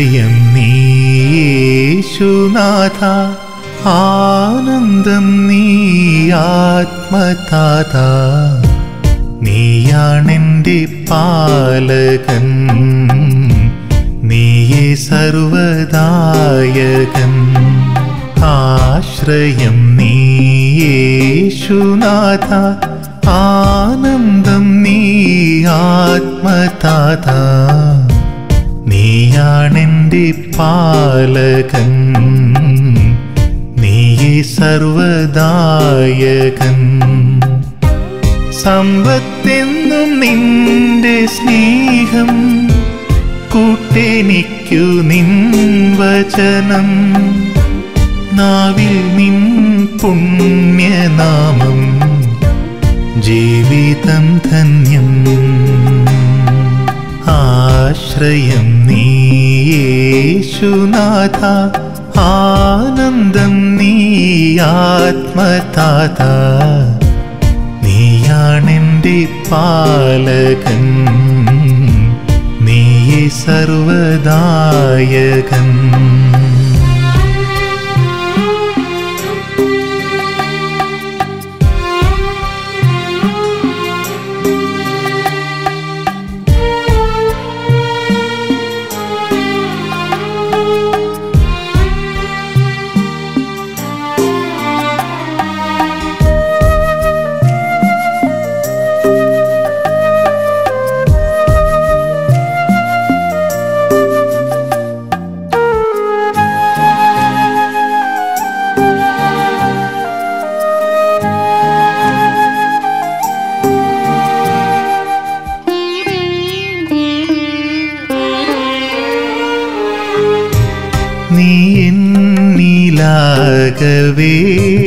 ആശ്രയം നീയേശുനാഥ ആനന്ദം നീ ആത്മതാഥ നീയാണെൻ്റെ പാലകൻ നീയേ സർവദായകൻ ആശ്രയം നീയേശുനാഥ ആനന്ദം നീ ആത്മതാഥ നീയാണെൻ്റെ പാലകൻ നീയേ സർവദായകൻ സമ്പത്തെന്നും നിന്റെ സ്നേഹം കൂട്ടെനിക്കു നിൻ വചനം നാവിൽ നിൻ പുണ്യനാമം ജീവിതം ധന്യം ആശ്രയം നീയേശുനാഥ ആനന്ദം നീ ആത്മതാഥ നീയാണെൻ്റെ പാലകൻ നീയേ സർവദായകൻ നീ എന്നിലാകവേ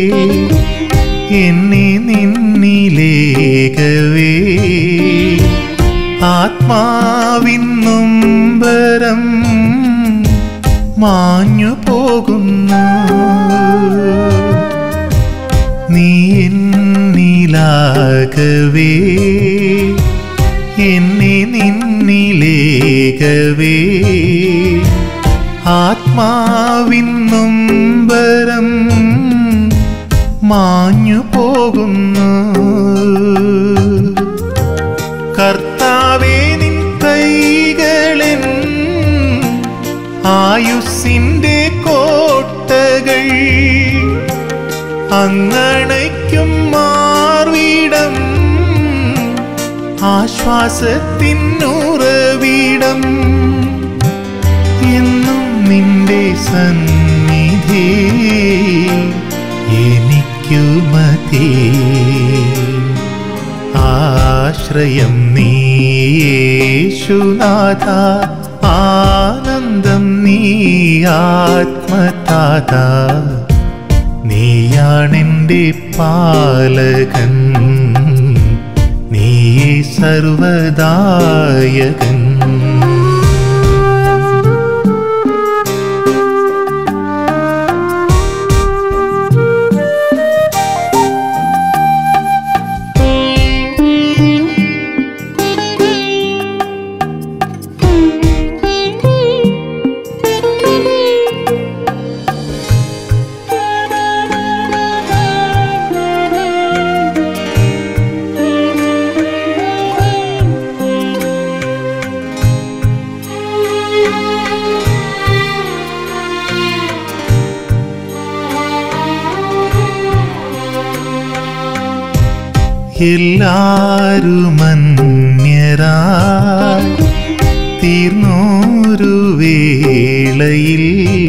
എന്നെ നിന്നിലേകവേ ആത്മാവിൻ നൊമ്പരം മാഞ്ഞു പോകുന്നു നീ എന്നിലാകവേ എന്നെ നിന്നിലേകവേ ആത്മാവിൻ നൊമ്പരം മാഞ്ഞു പോകുന്നു കർത്താവേ നിൻ കൈകളൻ ആയുസ്സിൻ്റെ കോട്ടകൾ അങ്ങണയ്ക്കും മാർവിടം ആശ്വാസത്തിനുറവിടം എന്നും നിന്റെ സന്നിധി എനിക്കു മതി ആശ്രയം നീയേശുനാഥ ആനന്ദം നീ ആത്മതാഥ നീയാണെൻ്റെ പാലകൻ നീയേ സർവദായകൻ എല്ലാരുമന്യരായി തീർന്നോരു വേളയിൽ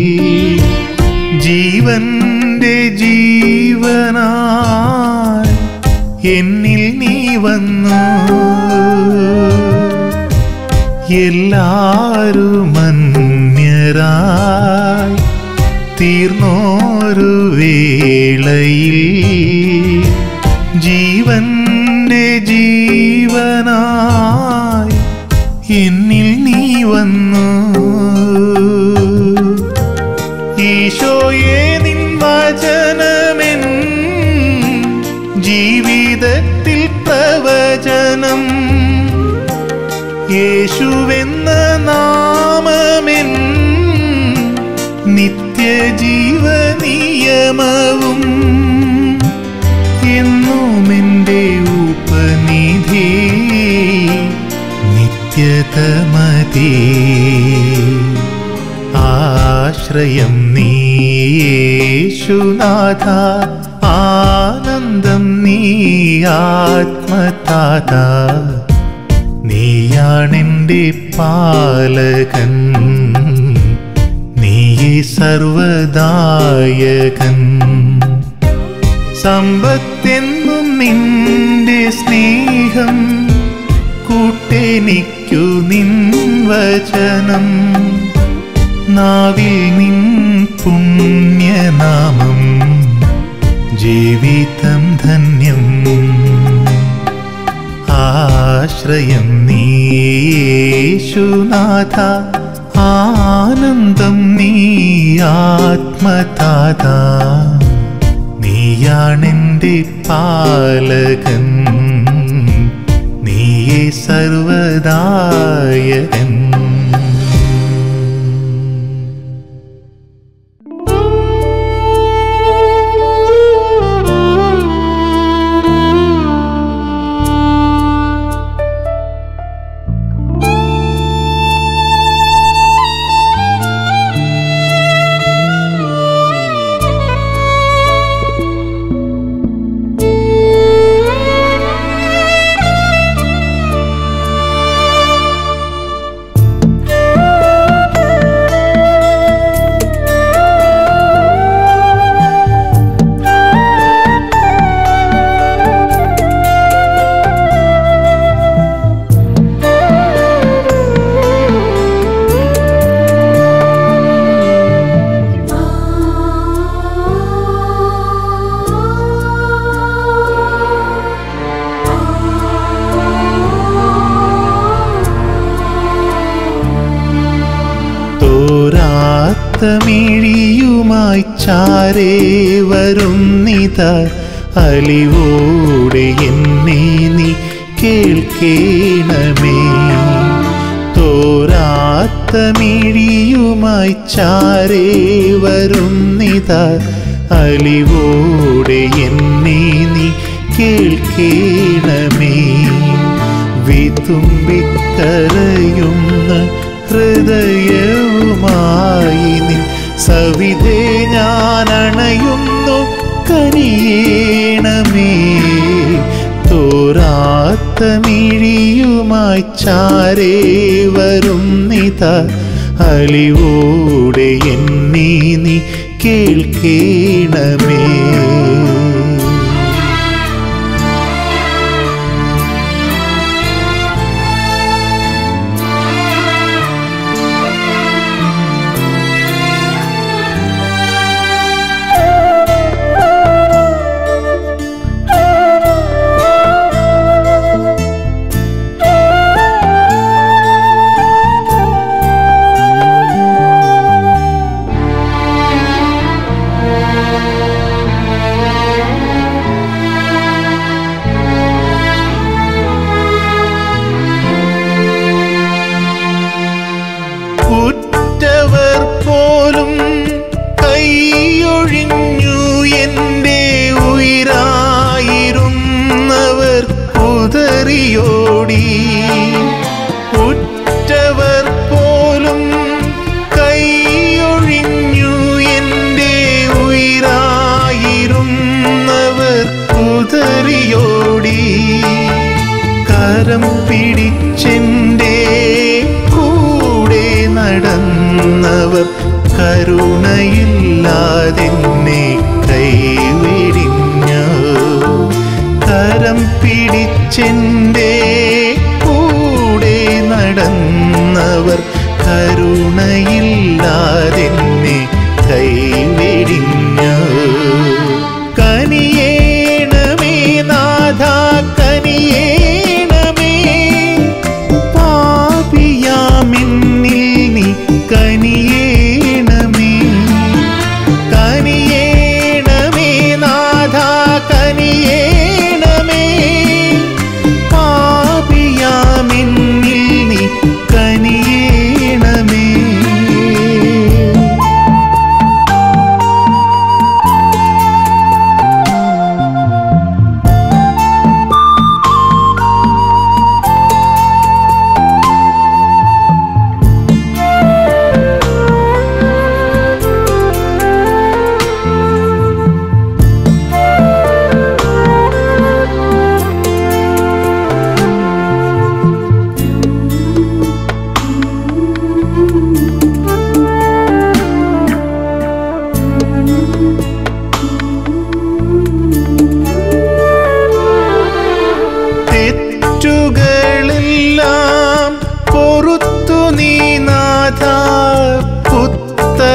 ജീവന്റെ ജീവനായി എന്നിൽ നീ വന്നു എല്ലാരുമന്യരായി തീർന്നോരു വേളയിൽ ജീവന്റെ ജീവനായി എന്നിൽ നീ വന്നു ഈശോയെ നിൻ വചനമെൻ ജീവിതത്തിൽ പ്രവചനം യേശുവെന്ന നാമമെൻ ജീവനിയമവും എന്നുമെൻ്റെ ഉപനിധി നിത്യതമതി ആശ്രയം നീയേശുനാഥ ആനന്ദം നീ ആത്മതാത നീയാണെൻ്റെ പാലകൻ നീയേ സർവദായകൻ സമ്പത്തെന്നും നിന്റെ സ്നേഹം കൂട്ടെനിക്കു നിൻ വചനം നാവിൽ നിൻ പുണ്യനാമം ജീവിതം ധന്യം ആശ്രയം നീയേശുനാഥ ആനന്ദം നീ ആത്മതാത നീയാണെൻ്റെ പാലകൻ നീയേ സർവദായകൻ തോരാത്തമിഴിയുമായി ചാരേ വരുന്നിത അലിവോടെ എന്നെ നീ കേൾക്കേണമേ തോരാത്തമിഴിയുമായി ചാരേ വരുന്നിത അലിവോടെ എന്നെ നീ കേൾക്കേണമേ വിതുമ്പിക്കരയുന്ന ഹൃദയവുമായി നിൻ സവിധേ ഞാൻ അണയുന്നു കനിയേണമേ തോരാത്ത മിഴിയുമായി ചാരേ വരുന്നിത അലിവോടെ എന്നെ നീ കേൾക്കേണമേ ഉറ്റവർ പോലും കൈയൊഴിഞ്ഞു എൻ്റെ ഉയരായിരുന്നവർ കുതറിയോടി ഉറ്റവർ പോലും കൈയൊഴിഞ്ഞു എൻ്റെ ഉയരായിരുന്നവർ കുതറിയോടി കരം പിടിച്ചെൻ്റെ കൂടെ നടന്നവർ കരുണയില്ലാതെന്നെ കൈവിടിഞ്ഞു കരം പിടിച്ചെൻ്റെ കൂടെ നടന്നവർ കരുണയില്ലാതെന്നെ കൈവിടിഞ്ഞു കനിയേണമേ നാഥ കനിയേണമേ പാപിയാമിന്നിൽ നീ കനിയേണമേ കനിയേണമേ നാഥ കനിയേണമേ പാ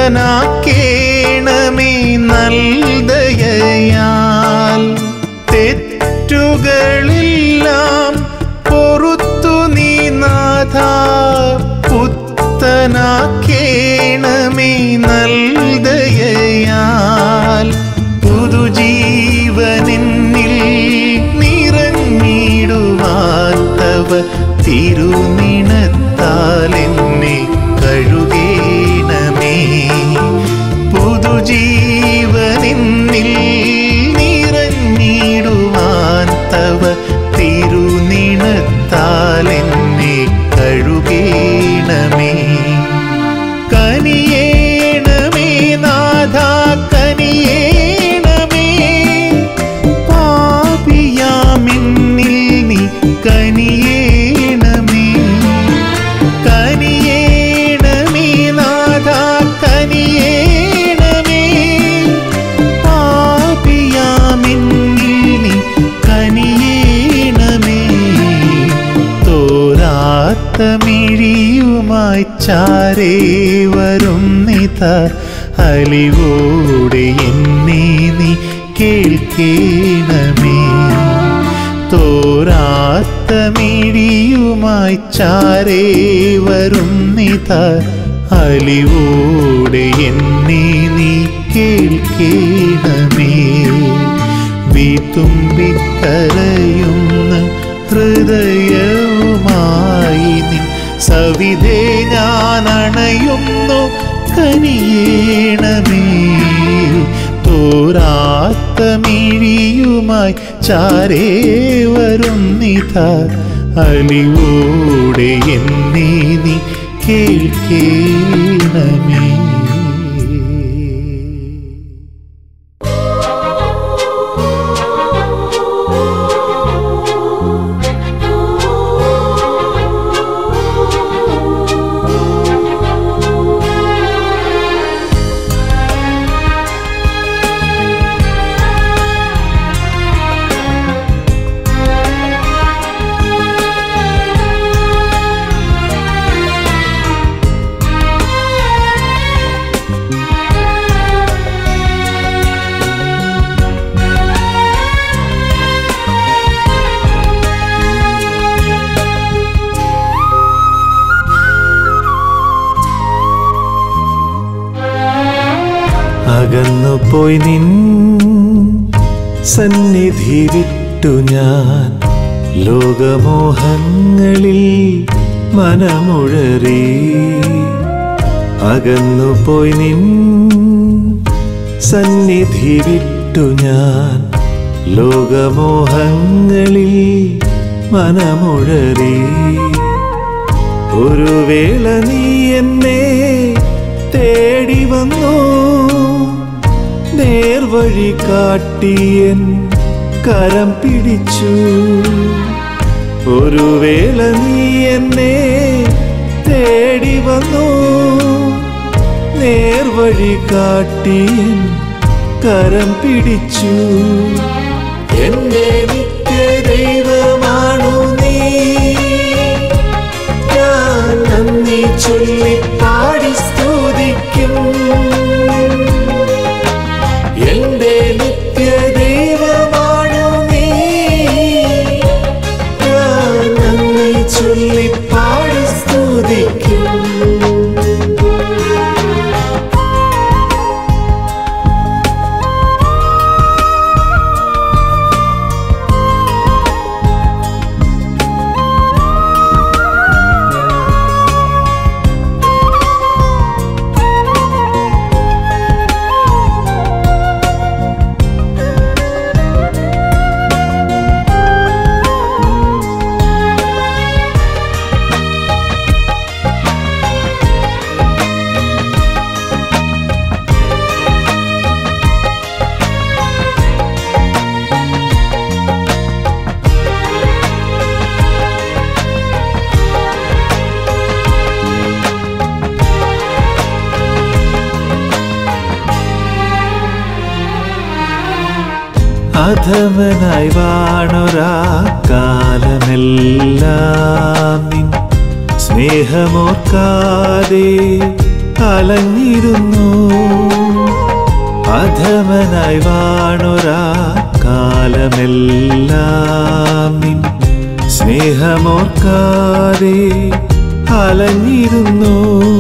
പുത്തനാക്കേണമേ നൽദയയാൽ തെറ്റുകളെല്ലാം പൊറുത്തു നീ നാഥ പുത്തനാക്കേണമേ നൽദയയാൽ പുതുജീവനെന്നിൽ നിറഞ്ഞിടുവാൻ തവ തിരുനിണത്താൽ എന്നെ കഴുകേണമേ പുതുജീവനെന്നിൽ നിറഞ്ഞിടുവാൻ തവ തിരുനിണത്താൽ എന്നെ കഴുകേണമേ കനിയേണമേ നാഥ കനിയേണമേ പാപിയാമിന്നിൽ നീ കനിയേണമേ കനിയേണമേ നാഥ കനിയേണമേ പാപിയാമിന്നിൽ നീ കനിയേണമേ തോരാത്ത മിഴിയുമായി ചാരേ വരും നിത അലിവോടെ എന്നെ നീ കേൾക്കേണമേ തോരാത്ത മിഴിയുമായി ചാരേ വരും നിത അലിവോടെ എന്നെ നീ കേൾക്കേണമേ വിതുമ്പിക്കരയുന്ന ഹൃദയവുമായി നിൻ സവിധേ ഞാൻ അണയുന്നു കനിയേണമേ തോരാത്ത മിഴിയുമായി ചാരേ വരുന്നിത അലിവോടെ എന്നെ നീ കേൾക്കേണമേ അകന്നുപോയി നിൻ സന്നിധി വിട്ടു ഞാൻ ലോകമോഹങ്ങളിൽ മനമുഴറി അകന്നുപോയി നിൻ സന്നിധി വിട്ടു ഞാൻ ലോകമോഹങ്ങളിൽ മനമുഴറി ഒരു വേള നീ എന്നെ തേടി വന്നു നേർവഴി കാട്ടിയൻ കരം പിടിച്ചു ഒരു വേള നീ എന്നെ തേടി വന്നു നേർവഴി കാട്ടിയൻ കരം പിടിച്ചു എന്റെ നിത്യ ദൈവമാണു നീ ഞാൻ നന്ദി ചൊല്ലി പാടി സ്തുതിക്കും എന്റെ നിത്യ ദൈവമാണു നീ ഞാൻ നന്ദി ചൊല്ലി പാടി സ്തുതിക്കും അധമനായി വാണൊരാ കാലമെല്ലാം നിൻ സ്നേഹമോർക്കാതെ അലഞ്ഞിരുന്നു അധമനായി വാണൊരാ കാലമെല്ലാം നിൻ സ്നേഹമോർക്കാതെ അലഞ്ഞിരുന്നു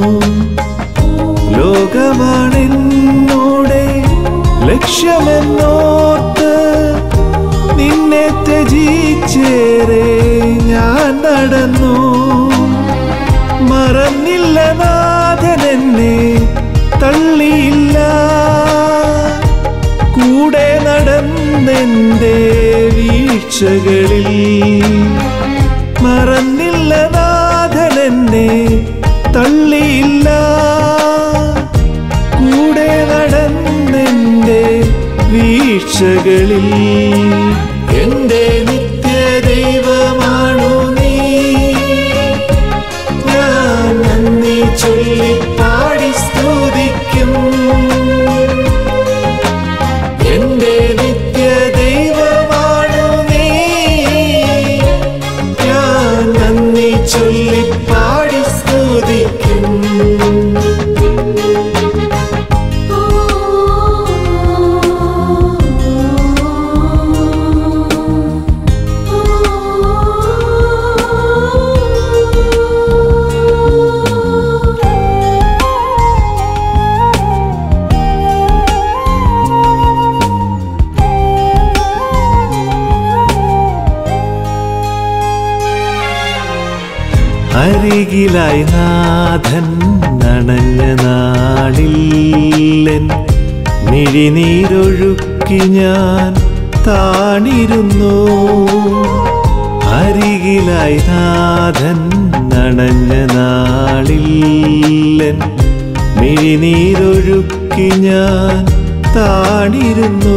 ലോകമാണെന്നോടെ ലക്ഷ്യമെന്നോർത്ത് നിന്നെ ത്യജിച്ചേരെ ഞാൻ നടന്നു മറന്നില്ല നാഥൻ എന്നെ തള്ളിയില്ല കൂടെ നടന്നെൻ്റെ വീഴ്ചകളിൽ മറന്നില്ല നാഥൻ എന്നെ തള്ളിയില്ല കൂടെ നടന്നെൻ്റെ വീഴ്ചകളിൽ എൻ്റെ നിത്യ ദൈവമാണു നീ ഞാൻ നന്ദി ചൊല്ലി പാടി സ്തുതിക്കും എൻ്റെ നിത്യ ദൈവമാണു നീ ഞാൻ നന്ദി ചൊല്ലി പാടി സ്തുതിക്കും അരികിലായി നാഥൻ നനഞ്ഞ നാളില്ലൻ മിഴിനീരൊഴുക്കി ഞാൻ താണിരുന്നു അരികിലായി നാഥൻ നനഞ്ഞ നാളില്ലൻ മിഴിനീരൊഴുക്കി ഞാൻ താണിരുന്നു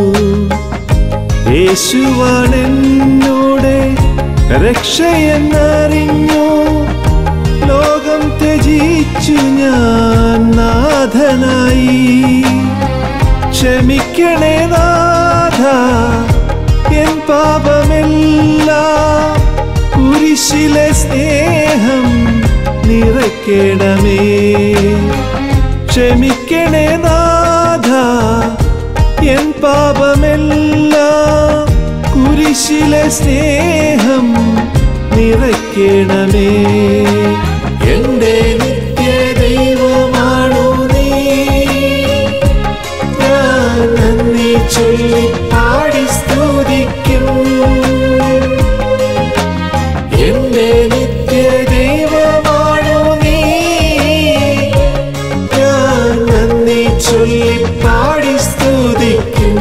യേശുവാണെന്നോടെ രക്ഷയെന്നറിഞ്ഞു ലോകം ത്യജിച്ചു ഞാൻ നാഥനായി ക്ഷമിക്കണേ നാഥ എൻ പാപമെല്ലാം കുരിശിലെ സ്നേഹം നിറയ്ക്കണമേ ക്ഷമിക്കണേ നാഥ എൻ പാപമെല്ലാം കുരിശിലെ സ്നേഹം നിറയ്ക്കണമേ എൻ്റെ നിത്യ ദൈവമാണു നീ ഞാൻ നന്ദി ചൊല്ലി പാടി സ്തുതിക്കും എൻ്റെ നിത്യ ദൈവമാണു നീ ഞാൻ നന്ദി ചൊല്ലി പാടി സ്തുതിക്കും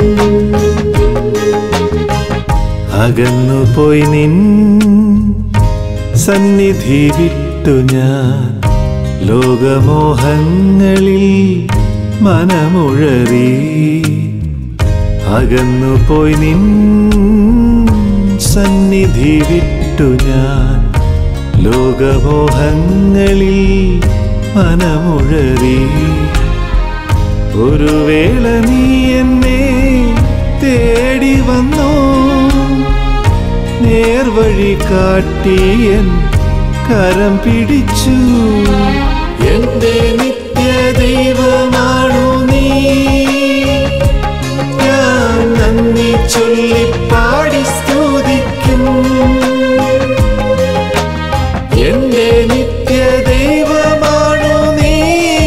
അകന്നുപോയി നിൻ സന്നിധി വിട്ടു ഞാൻ ലോകമോഹങ്ങളിൽ മനമുഴറി അകന്നുപോയി നിൻ സന്നിധി വിട്ടു ഞാൻ ലോകമോഹങ്ങളിൽ മനമുഴറി ഒരു വേള നീ എന്നെ തേടി വന്നോ നേർവഴി കാട്ടിയൻ കരം പിടിച്ചു എന്റെ നിത്യ ദൈവമാണു നീ ഞാൻ നന്ദി ചൊല്ലി പാടി സ്തുതിക്കും എന്റെ നിത്യ ദൈവമാണു നീ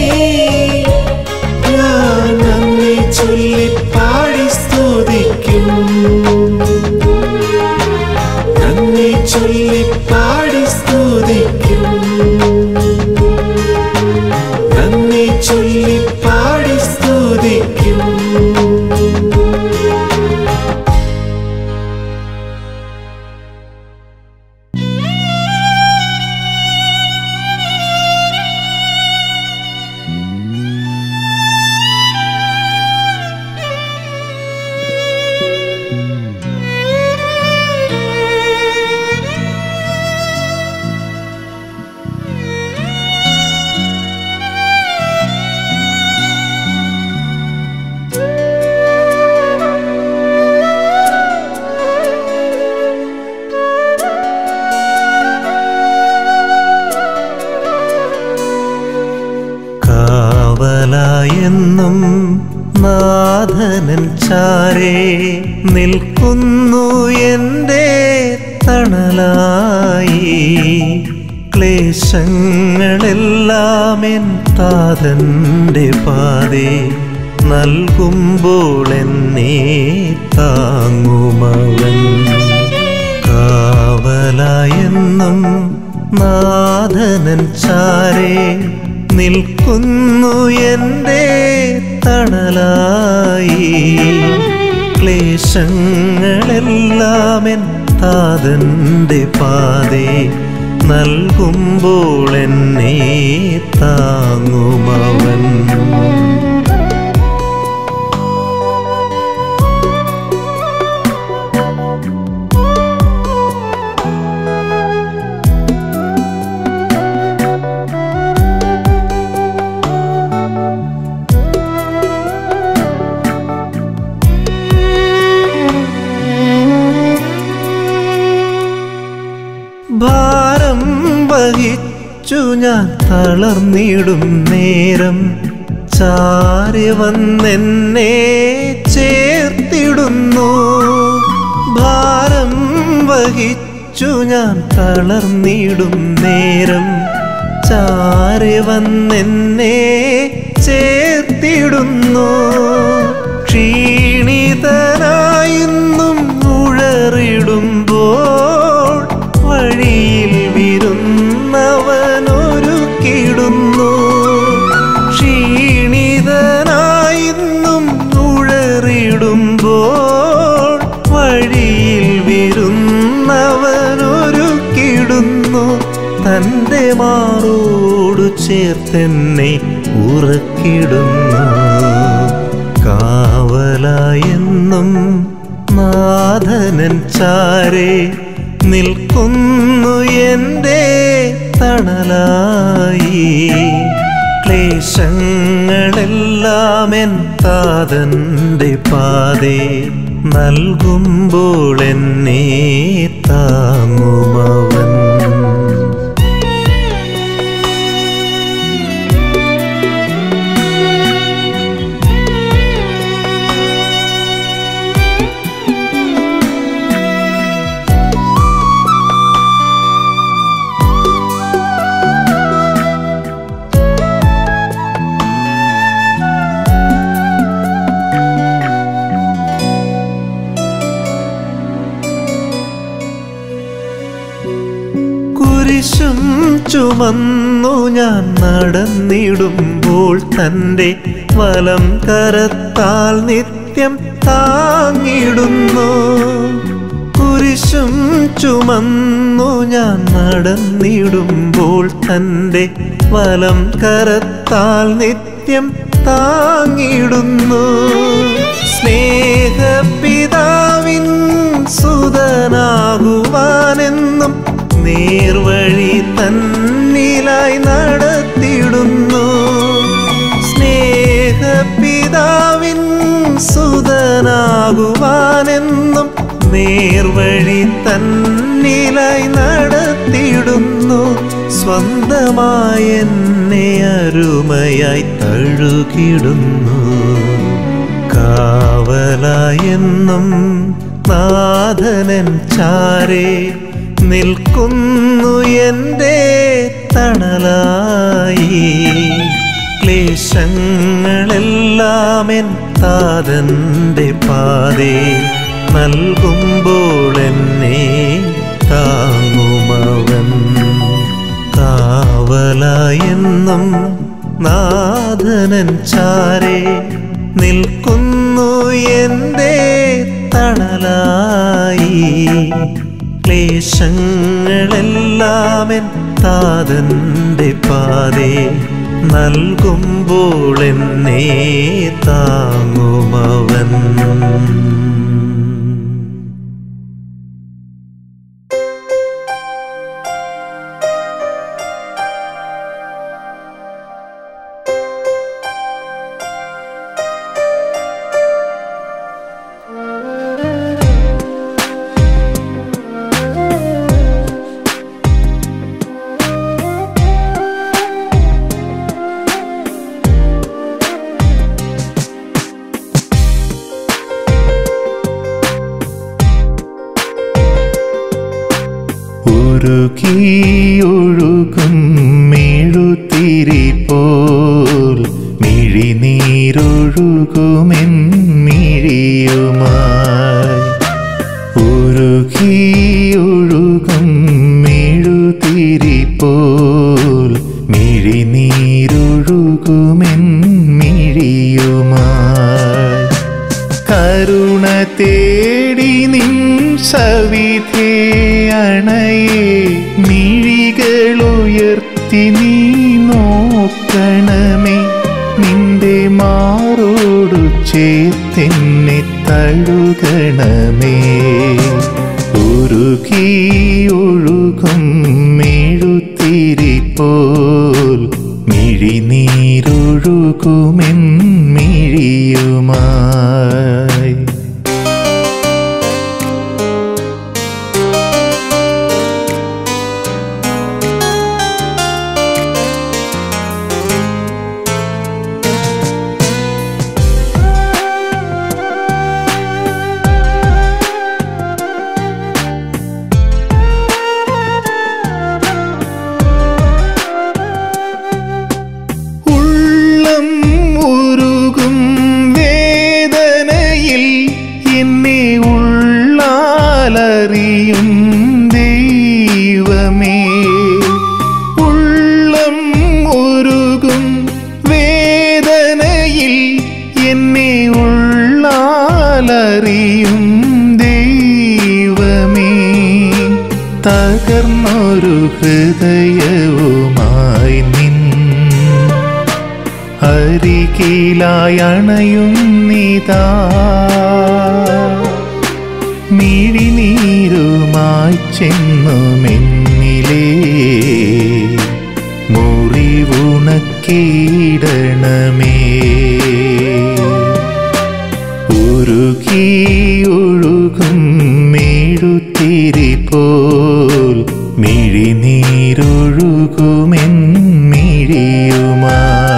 ഞാൻ നന്ദി ചൊല്ലി പാടി സ്തുതിക്കും നന്ദി ചൊല്ലി പാടി സ്തുതിക്കും കാവലായെന്നും നാഥനൻ ചാരേ നിൽക്കുന്നു എൻ്റെ തണലായി ക്ലേശങ്ങളെല്ലാം എൻ താതൻ്റെ പാതേ നൽകുമ്പോൾ എന്നെ താങ്ങുമവൻ കാവലായെന്നും നാഥനൻ ചാരേ നിൽക്കുന്നു എൻ്റെ തണലായി ക്ലേശങ്ങളെല്ലാം എൻ താതൻ്റെ പാതേ നൽകുമ്പോൾ എന്നെ താങ്ങുമവൻ ഭാരം വഹിച്ചു ഞാൻ തളർന്നിടും നേരം ചാരി വന്നെന്നെ ചേർത്തിടുന്നു ഭാരം വഹിച്ചു ഞാൻ തളർന്നിടും നേരം ചാരി വന്നെന്നെ ചേർത്തിടുന്നു ക്ഷീണിതനായിന്നും ഉഴറിടുമ്പോൾ വഴിയിൽ വിരുന്നവനൊരുക്കിടുന്നു ക്ഷീണിതനായിന്നും ഉഴറിടുമ്പോൾ വഴിയിൽ വിരുന്നവനൊരുക്കിടുന്നു തൻ്റെ മാറോടു ചേർത്തെന്നെ ഉറക്കിടുന്നു കാവലായെന്നും നാഥനൻ ചാരേ നിൽക്കുന്നു എൻ്റെ തണലായി ക്ലേശങ്ങളെല്ലാം എൻ താതൻ്റെ പാതേ നൽകുമ്പോൾ എന്നെ താങ്ങുമവൻ കുരിശും ചുമന്നു ഞാൻ നടന്നിടുമ്പോൾ തൻ്റെ വലം കരത്താൽ നിത്യം താങ്ങിടുന്നു കുരിശും ചുമന്നു ഞാൻ നടന്നിടുമ്പോൾ തൻ്റെ വലം കരത്താൽ നിത്യം താങ്ങിടുന്നു സ്നേഹപിതാവിൻ സുതനാകുവാനെന്നും നേർവഴി തന്നിലായി നടത്തിടുന്നു സ്നേഹപിതാവിൻ സുതനാകുവാനെന്നും നേർവഴി തന്നിലായി നടത്തിടുന്നു സ്വന്തമായ എന്നെ അരുമയായി തഴുകിടുന്നു കാവലായെന്നും നാഥനൻ ചാരേ നിൽക്കുന്നു എൻ്റെ തണലായി ക്ലേശങ്ങളെല്ലാം എൻ താതൻ്റെ പാതേ നൽകുമ്പോൾ എന്നെ താങ്ങുമവൻ കാവലായെന്നും നാഥനൻ ചാരേ നിൽക്കുന്നു എൻ്റെ തണലായി ക്ലേശങ്ങളെല്ലാം എൻ താതൻ്റെ പാതേ നൽകുമ്പോൾ എന്നെ താങ്ങുമവൻ ും ഉരുകിയൊഴുകും മെഴുതിരി പോൽ മിഴിനീരൊഴുകുമെൻ മിഴിയുമായി ഉരുകിയൊഴുകും മെഴുതിരി പോൽ മിഴിനീരൊഴുകുമെൻ മിഴിയുമായി കരുണ തേടി നിൻ സവിധേ അണയേ മിഴികളുയർത്തി നീ നോക്കണമേ നിന്റെ മാറോടു ചേർത്തെന്നെ തഴുകണമേ ഉരുകിയൊഴുകും മെഴുത്തിരി പോൽ മിഴിനീരൊഴുകുമെൻ മിഴിയുമായി ഉള്ളം ഉരുകും വേദനയിൽ എന്നെ ഉള്ളാലറിയും ദൈവമേ ഉള്ളം ഉരുകും വേദനയിൽ എന്നെ ഉള്ളാലറിയും ദൈവമേ തകർന്നൊരു ഹൃദയവുമായി നിൻ അരികിലായി അണയുന്നിതാ മിഴിനീരുമായി ചെന്നുമെന്നിലേ മുറിവുണക്കിയിടണമേ ഉരുകിയൊഴുകും മെഴുത്തിരി പോൽ മിഴിനീരൊഴുകുമെൻ മിഴിയുമായി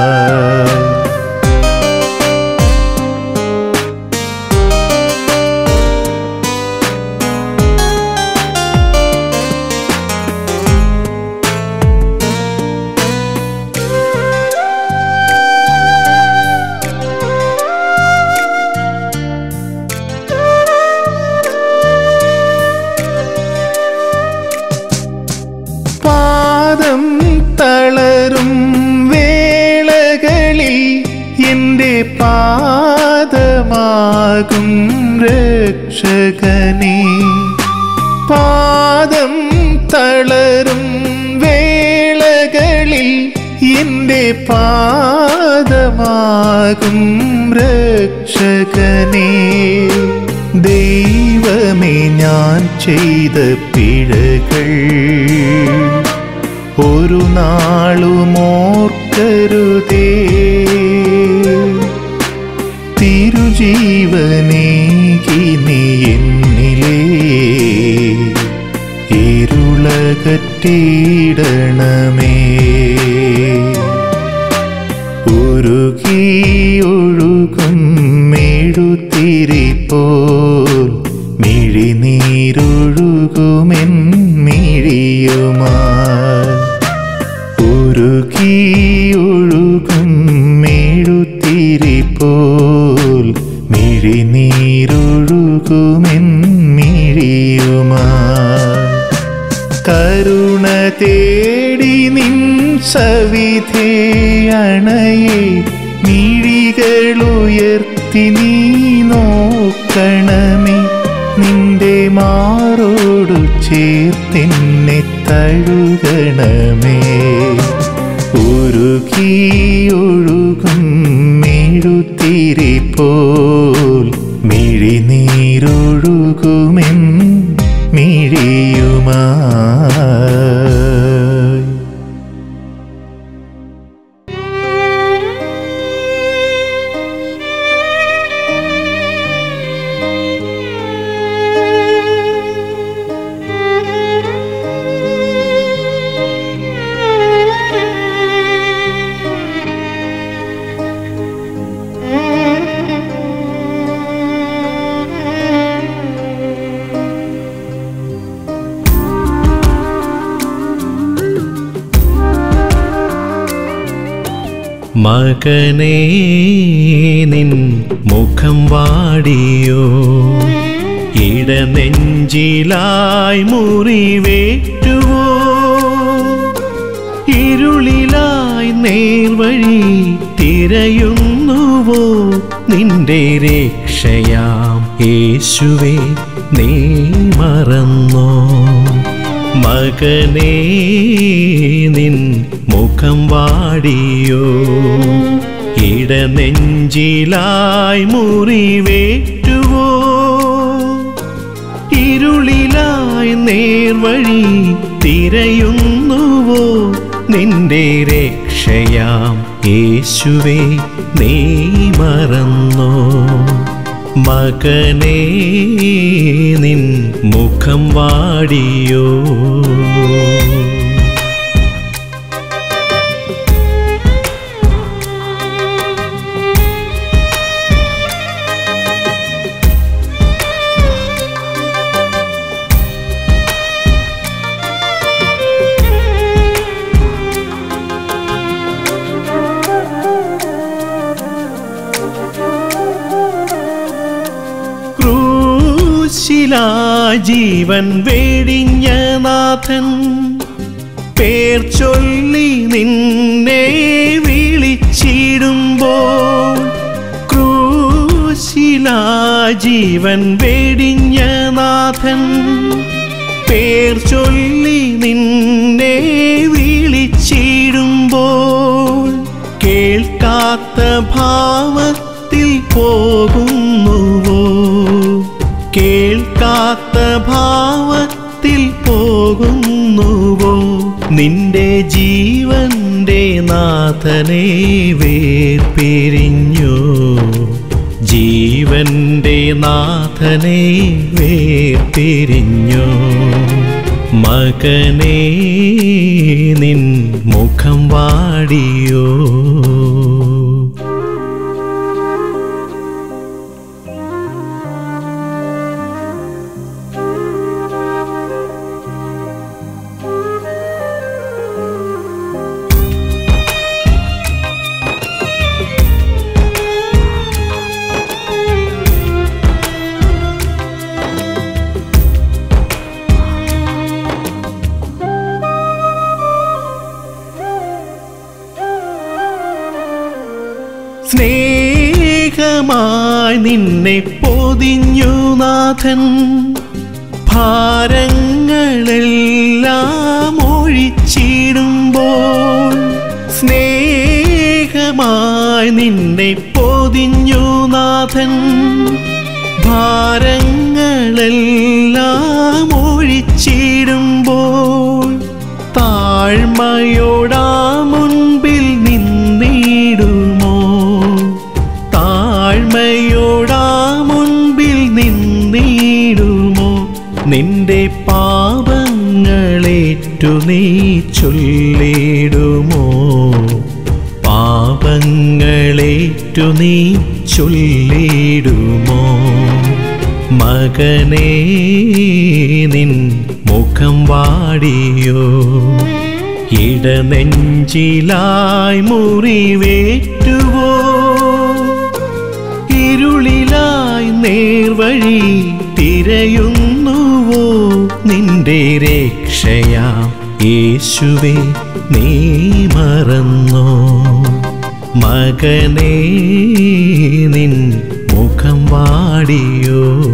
പാദം തളരും വേളകളിൽ എൻ്റെ പാദമാകും രക്ഷകനേ പാദം തളരും വേളകളിൽ എൻ്റെ പാദമാകും രക്ഷകനേ ദൈവമേ ഞാൻ ചെയ്ത പിഴകൾ ഒരു നാളും ഓർക്കരുതേ തിരുജീവനേകി നീ എന്നിലേ ഇരുളകറ്റിയിടണമേ ഉരുകിയൊഴുകും മെഴുത്തിരി പോൽ മിഴിനീരൊഴുകുമെൻ മിഴിയുമായി ഉരുകിയൊഴുകും മെഴുത്തിരി പോൽ മിഴിനീരൊഴുകുമെൻ മിഴിയുമായി കരുണ തേടി നിൻ സവിധേ അണയേ മിഴികളുയർത്തി നീ നോക്കണമേ നിന്റെ മാറോടു ചേർത്തെന്നെ തഴുകണമേ ഉരുകിയൊഴുകും മെഴുത്തിരി പോൽ മിഴിനീരൊഴുകുമെൻ മിഴിയുമായി Thank you. മകനേ നിൻ മുഖം വാടിയോ ഇടനെഞ്ചിലായി മുറിവേറ്റുവോ ഇരുളിലായി നേർവഴി തിരയുന്നുവോ നിന്റെ രക്ഷയാം യേശുവേ നീ മറന്നോ മകനേ നിൻ മുഖം വാടിയോ ഇടനെഞ്ചിലായി മുറിവേറ്റുവോ ഇരുളിലായി നേർവഴി തിരയുന്നുവോ നിന്റെ രക്ഷയാം യേശുവേ നീ മറന്നോ മകനേ നിൻ മുഖം വാടിയോ ക്രൂശിലാ ജീവൻ വേടിഞ്ഞ നാഥൻ പേർ ചൊല്ലി നിന്നെ വിളിച്ചിടുമ്പോൾ ക്രൂശിലാ ജീവൻ വേടിഞ്ഞ നാഥൻ പേർ ചൊല്ലി നിന്നെ വിളിച്ചിടുമ്പോൾ കേൾക്കാത്ത ഭാവത്തിൽ പോകുന്നുവോ കേൾക്കാത്ത ഭാവത്തിൽ പോകുന്നുവോ നിന്റെ ജീവന്റെ നാഥനെ വേർപിരിഞ്ഞു ജീവന്റെ നാഥനെ വേർപിരിഞ്ഞു മകനേ നിൻ മുഖം വാടിയോ സ്നേഹമായി നിന്നെ പൊതിഞ്ഞു നാഥൻ ഭാരങ്ങളെല്ലാം ഒഴിച്ചിടുമ്പോൾ സ്നേഹമായി നിന്നെ പൊതിഞ്ഞു നാഥൻ ഭാരങ്ങളെല്ലാം ഒഴിച്ചിടുമ്പോൾ താഴ്മയോടാ മുൻപിൽ നിന്നിടുമോ താഴ്മയോടാ മുൻപിൽ നിന്നിടുമോ നിന്റെ പാപങ്ങളേറ്റു നീ ചൊല്ലിടുമോ പാപങ്ങളേറ്റു നീ ചൊല്ലിടുമോ മകനേ നിൻ മുഖം വാടിയോ ഇടനെഞ്ചിലായി മുറിവേറ്റുവോ ഇരുളിലായി നേർവഴി തിരയുന്നുവോ നിന്റെ രക്ഷയാം യേശുവേ നീ മറന്നോ മകനേ നിൻ മുഖം വാടിയോ